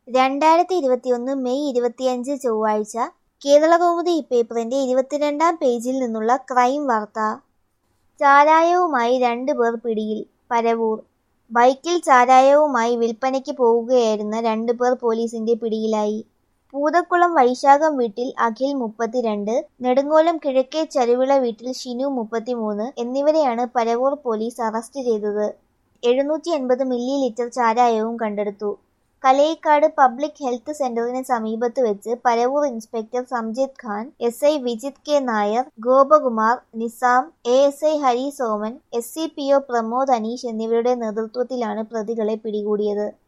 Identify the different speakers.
Speaker 1: രണ്ടായിരത്തി ഇരുപത്തിയൊന്ന് മെയ് ഇരുപത്തിയഞ്ച് ചൊവ്വാഴ്ച കേരളകൗമുദി ഇപ്പേപ്പറിന്റെ ഇരുപത്തിരണ്ടാം പേജിൽ നിന്നുള്ള ക്രൈം വാർത്ത ചാരായവുമായി രണ്ട് പേർ പിടിയിൽ പരവൂർ ബൈക്കിൽ ചാരായവുമായി വിൽപ്പനയ്ക്ക് പോവുകയായിരുന്ന രണ്ട് പേർ പോലീസിന്റെ പിടിയിലായി പൂതക്കുളം വൈശാഖം വീട്ടിൽ അഖിൽ മുപ്പത്തിരണ്ട് നെടുങ്ങോലം കിഴക്കേ ചരുവിള വീട്ടിൽ ഷിനു മുപ്പത്തിമൂന്ന് എന്നിവരെയാണ് പരവൂർ പോലീസ് അറസ്റ്റ് ചെയ്തത് എഴുന്നൂറ്റി എൺപത് മില്ലി ലിറ്റർ ചാരായവും കണ്ടെടുത്തു കലയിക്കാട് പബ്ലിക് ഹെൽത്ത് സെന്ററിന് സമീപത്ത് വെച്ച് Paravur inspector Samjith Khan S I Vijith K Nair Gopakumar Nizam A S I Hari Soman S C P O Pramod Aneesh എന്നിവരുടെ നേതൃത്വത്തിലാണ് പ്രതികളെ പിടികൂടിയത്